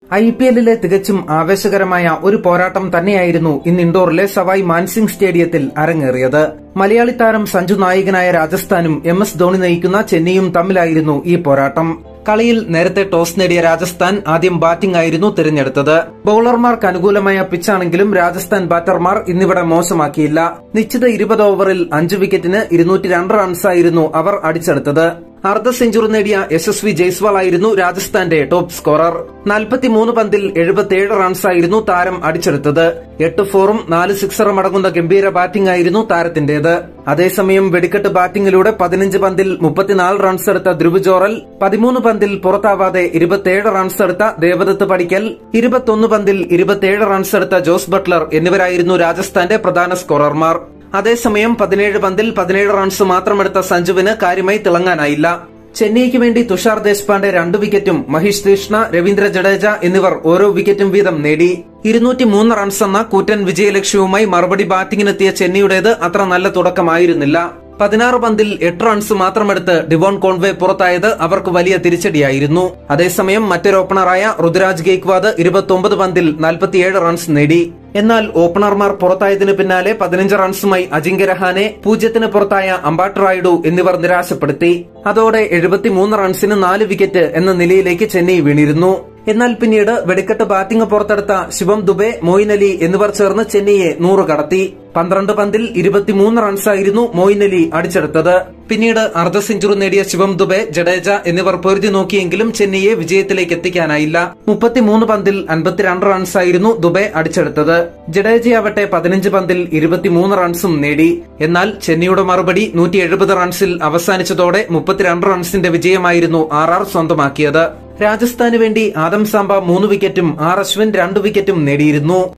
I P എല്ലിലെ തികച്ചും ആവേശകരമായ ഒരു പോരാട്ടം തന്നെയായിരുന്നു ഇന്ന് ഇൻഡോറിലെ സവായ് മാൻസിംഗ് സ്റ്റേഡിയത്തിൽ അരങ്ങേറിയത് മലയാളി താരം സഞ്ജു നായകനായ രാജസ്ഥാനും എം എസ് ധോണി നയിക്കുന്ന ചെന്നൈയും തമ്മിലായിരുന്നു ഈ പോരാട്ടം കളിയിൽ നേരത്തെ ടോസ് നേടിയ രാജസ്ഥാൻ ആദ്യം ബാറ്റിംഗ് ആയിരുന്നു തിരഞ്ഞെടുത്തത് ബൌളർമാർക്ക് അനുകൂലമായ പിച്ചാണെങ്കിലും രാജസ്ഥാൻ ബാറ്റർമാർ ഇന്നിവിടെ മോശമാക്കിയില്ല നിശ്ചിത ഇരുപത് ഓവറിൽ അഞ്ച് വിക്കറ്റിന് ഇരുന്നൂറ്റി രണ്ട് റൺസായിരുന്നു അവർ അടിച്ചെടുത്തത് അർദ്ധ സെഞ്ചുറി നേടിയ യശസ്വി ജയ്സ്വാൾ ആയിരുന്നു രാജസ്ഥാന്റെ ടോപ്പ് സ്കോറർ നാൽപ്പത്തിമൂന്ന് പന്തിൽ എഴുപത്തിയേഴ് റൺസായിരുന്നു താരം അടിച്ചെടുത്തത് എട്ട് ഫോറും നാല് സിക്സറും അടങ്ങുന്ന ഗംഭീര ബാറ്റിംഗ് ആയിരുന്നു താരത്തിന്റേത് അതേസമയം വെടിക്കെട്ട് ബാറ്റിംഗിലൂടെ പതിനഞ്ച് പന്തിൽ മുപ്പത്തിനാല് റൺസ് എടുത്ത ധ്രുവ് ജോറൽ പതിമൂന്ന് പന്തിൽ പുറത്താവാതെ ഇരുപത്തിയേഴ് റൺസ് എടുത്ത ദേവദത്ത് പടിക്കൽ ഇരുപത്തൊന്ന് പന്തിൽ ഇരുപത്തിയേഴ് റൺസ് എടുത്ത ജോസ് ബട്ട്ലർ എന്നിവരായിരുന്നു രാജസ്ഥാന്റെ പ്രധാന സ്കോറർമാർ അതേസമയം പതിനേഴ് പന്തിൽ പതിനേഴ് റൺസ് മാത്രമെടുത്ത സഞ്ജുവിന് കാര്യമായി തിളങ്ങാനായില്ല ചെന്നൈയ്ക്ക് വേണ്ടി തുഷാർ ദേശ്പാണ്ഡെ രണ്ട് വിക്കറ്റും മഹീഷ് കൃഷ്ണ രവീന്ദ്ര ജഡേജ എന്നിവർ ഓരോ വിക്കറ്റും വീതം നേടി ഇരുന്നൂറ്റി മൂന്ന് റൺസ് എന്ന കൂറ്റൻ വിജയലക്ഷ്യവുമായി മറുപടി ബാറ്റിംഗിനെത്തിയ ചെന്നൈയുടേത് അത്ര നല്ല തുടക്കമായിരുന്നില്ല പതിനാറ് പന്തിൽ എട്ട് റൺസ് മാത്രമെടുത്ത് ഡിവോൺ കോൺവേ പുറത്തായത് അവർക്ക് വലിയ തിരിച്ചടിയായിരുന്നു അതേസമയം മറ്റൊരു ഓപ്പണറായ ഋതുരാജ് ഗെയ്ക്വാദ് ഇരുപത്തൊമ്പത് പന്തിൽ നാൽപ്പത്തിയേഴ് റൺസ് നേടി എന്നാൽ ഓപ്പണർമാർ പുറത്തായതിനു പിന്നാലെ പതിനഞ്ച് റൺസുമായി അജിങ്ക്യ രഹാനെ പൂജ്യത്തിന് പുറത്തായ അമ്പാട്ട് റായിഡു എന്നിവർ നിരാശപ്പെടുത്തി അതോടെ എഴുപത്തിമൂന്ന് റൺസിന് നാല് വിക്കറ്റ് എന്ന നിലയിലേക്ക് ചെന്നൈ വീണിരുന്നു എന്നാൽ പിന്നീട് വെടിക്കെട്ട് ബാറ്റിംഗ് പുറത്തെടുത്ത ശിവം ദുബെ മൊയിൻ അലി എന്നിവർ ചേർന്ന് ചെന്നൈയെ നൂറ് കടത്തി പന്ത്രണ്ട് പന്തിൽ ഇരുപത്തിമൂന്ന് റൺസായിരുന്നു മൊയിൻ അലി അടിച്ചെടുത്തത് പിന്നീട് അർദ്ധ സെഞ്ചുറി നേടിയ ശിവം ദുബെ ജഡേജ എന്നിവർ പൊരുതി നോക്കിയെങ്കിലും ചെന്നൈയെ വിജയത്തിലേക്ക് എത്തിക്കാനായില്ല മുപ്പത്തിമൂന്ന് പന്തിൽ അൻപത്തിരണ്ട് റൺസായിരുന്നു ദുബെ അടിച്ചെടുത്തത് ജഡേജയാവട്ടെ പതിനഞ്ച് പന്തിൽ ഇരുപത്തിമൂന്ന് റൺസും നേടി എന്നാൽ ചെന്നൈയുടെ മറുപടി നൂറ്റി എഴുപത് റൺസിൽ അവസാനിച്ചതോടെ മുപ്പത്തിരണ്ട് റൺസിന്റെ വിജയമായിരുന്നു ആർ ആർ സ്വന്തമാക്കിയത് രാജസ്ഥാന് വേണ്ടി ആദം സാംബ മൂന്ന് വിക്കറ്റും ആർ അശ്വിൻ രണ്ട് വിക്കറ്റും നേടിയിരുന്നു